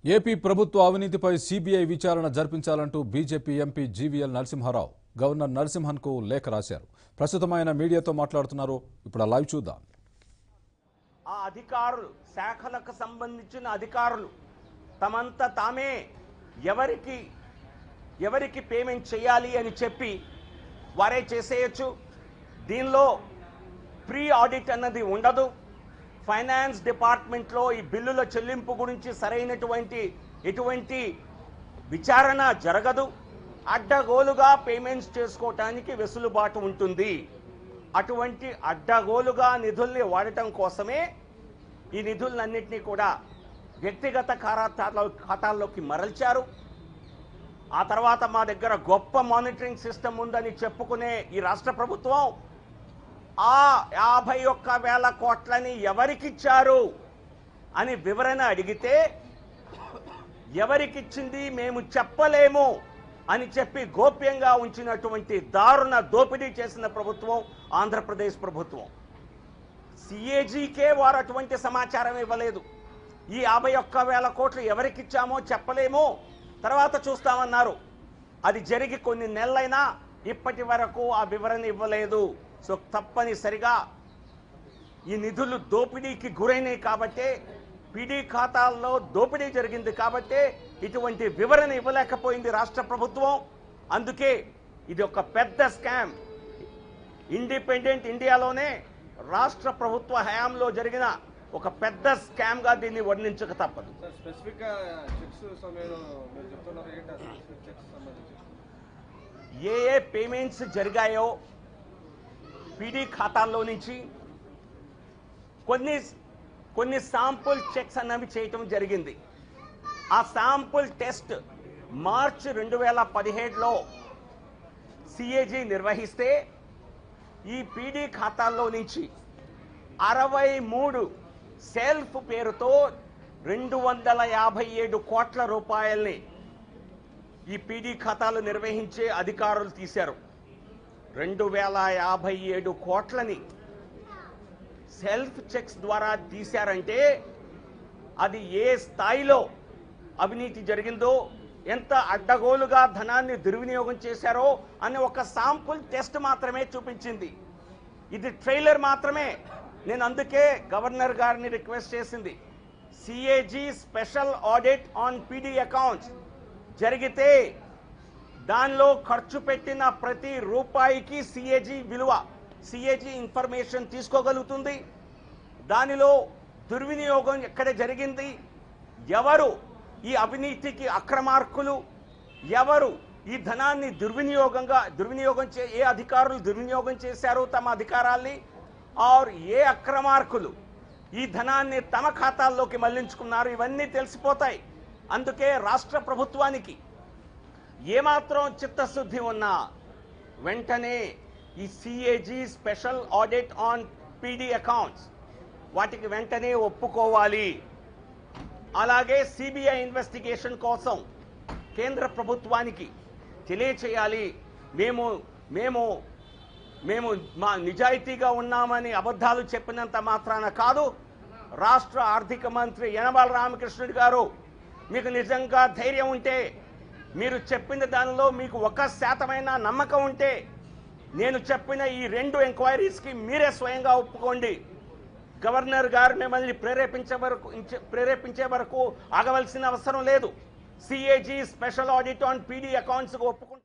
AP ప్రభుత్వ అవినీతిపై CBI విచారణ జరిపించాలంటూ BJP MP GVL Narasimha Rao governor నరసింహన్కు లేఖ రాశారు ప్రస్తుతం ఆయన మీడియాతో మాట్లాడుతున్నారు ఇప్పుడు ఆ లైవ్ చూద్దాం ఆ అధికారులు శాఖలకు సంబంధించిన అధికారులు తమంతా తామే ఎవరికి ఎవరికి పేమెంట్ చేయాలి అని చెప్పి వారే చేసేయచ్చు దీనిలో ప్రీ ఆడిట్ అన్నది ఉండదు ఫైనాన్స్ డిపార్ట్మెంట్లో ఈ బిల్లుల చెల్లింపు గురించి సరైనటువంటి ఎటువంటి విచారణ జరగదు అడ్డగోలుగా పేమెంట్స్ చేసుకోవటానికి వెసులుబాటు ఉంటుంది అటువంటి అడ్డగోలుగా నిధుల్ని వాడటం కోసమే ఈ నిధులన్నింటినీ కూడా వ్యక్తిగత ఖాతాల్లో ఖాతాల్లోకి మరల్చారు ఆ తర్వాత మా దగ్గర గొప్ప మానిటరింగ్ సిస్టమ్ ఉందని చెప్పుకునే ఈ రాష్ట్ర ప్రభుత్వం ఆ యాభై ఒక్క వేల కోట్లని ఎవరికిచ్చారు అని వివరణ అడిగితే ఎవరికిచ్చింది మేము చెప్పలేము అని చెప్పి గోప్యంగా ఉంచినటువంటి దారుణ దోపిడీ చేసిన ప్రభుత్వం ఆంధ్రప్రదేశ్ ప్రభుత్వం సిఏజీకే వారు అటువంటి సమాచారం ఇవ్వలేదు ఈ యాభై ఒక్క వేల కోట్లు ఎవరికిచ్చామో చెప్పలేము తర్వాత చూస్తామన్నారు అది జరిగి కొన్ని నెలలైనా ఇప్పటి వరకు ఆ వివరణ ఇవ్వలేదు సో తప్పనిసరిగా ఈ నిధులు దోపిడీకి గురైనాయి కాబట్టే పీడీ ఖాతాల్లో దోపిడీ జరిగింది కాబట్టే ఇటువంటి వివరణ ఇవ్వలేకపోయింది రాష్ట్ర ప్రభుత్వం అందుకే ఇది ఒక పెద్ద స్కామ్ ఇండిపెండెంట్ ఇండియాలోనే రాష్ట్ర ప్రభుత్వ హయాంలో జరిగిన ఒక పెద్ద స్కామ్ గా దీన్ని వర్ణించక తప్పదు సార్ స్పెసిఫిక్ గా చెక్స్ సమయంలో మీరు చెప్తున్నారు ఏంటి ఆ స్పెసిఫిక్ చెక్స్ సంబంధించి ఏ ఏ పేమెంట్స్ జరిగాయో పీడీ ఖాతాల్లో నుంచి కొన్ని కొన్ని శాంపుల్ చెక్స్ అన్నవి చేయటం జరిగింది ఆ శాంపుల్ టెస్ట్ మార్చ్ రెండు వేల పదిహేడులో సిఏజీ నిర్వహిస్తే ఈ పీడీ ఖాతాల్లో నుంచి అరవై మూడు సెల్ఫ్ పేరుతో రెండు వందల యాభై ఏడు కోట్ల రూపాయల్ని ఈ పీడీ ఖాతాలు నిర్వహించే అధికారులు తీశారు రెండు వేల యాభై ఏడు కోట్లని సెల్ఫ్ చెక్స్ ద్వారా తీశారంటే అది ఏ స్థాయిలో అవినీతి జరిగిందో ఎంత అడ్డగోలుగా ధనాన్ని దుర్వినియోగం చేశారో అని ఒక శాంపుల్ టెస్ట్ మాత్రమే చూపించింది ఇది ట్రైలర్ మాత్రమే నేను అందుకే గవర్నర్ గారిని రిక్వెస్ట్ చేసింది CAG special audit on PD accounts జరిగితే దానిలో ఖర్చు పెట్టిన ప్రతి రూపాయికి సిఏజీ విలువ సిఏజీ ఇన్ఫర్మేషన్ తీసుకోగలుగుతుంది దానిలో దుర్వినియోగం ఎక్కడ జరిగింది ఎవరు ఈ అవినీతికి అక్రమార్కులు ఎవరు ఈ ధనాన్ని దుర్వినియోగంగా దుర్వినియోగం చే ఏ అధికారులు దుర్వినియోగం చేశారో తమ అధికారాల్ని ఆర్ ఏ అక్రమార్కులు ఈ ధనాన్ని తమ ఖాతాల్లోకి మళ్లించుకున్నారు ఇవన్నీ తెలిసిపోతాయి అందుకే రాష్ట్ర ప్రభుత్వానికి ఏమాత్రం చిత్తశుద్ధి ఉన్నా వెంటనే ఈ CAG special audit on PD accounts వాటికి వెంటనే ఒప్పుకోవాలి అలాగే సిబిఐ ఇన్వెస్టిగేషన్ కోసం కేంద్ర ప్రభుత్వానికి తెలియచేయాలి మేము మేము మేము మా నిజాయితీగా ఉన్నామని అబద్ధాలు చెప్పినంత మాత్రాన కాదు రాష్ట్ర ఆర్థిక మంత్రి యనమల రామకృష్ణుడు గారు మీకు నిజంగా ధైర్యం ఉంటే మీరు చెప్పిన దానిలో మీకు ఒక శాతమైన నమ్మకం ఉంటే నేను చెప్పిన ఈ రెండు ఎంక్వైరీస్కి మీరే స్వయంగా ఒప్పుకోండి గవర్నర్ గారు మిమ్మల్ని ప్రేరేపించే వరకు ఇంచే- ప్రేరేపించే వరకు ఆగవలసిన అవసరం లేదు CAG special audit on PD accounts ఒప్పుకుంటే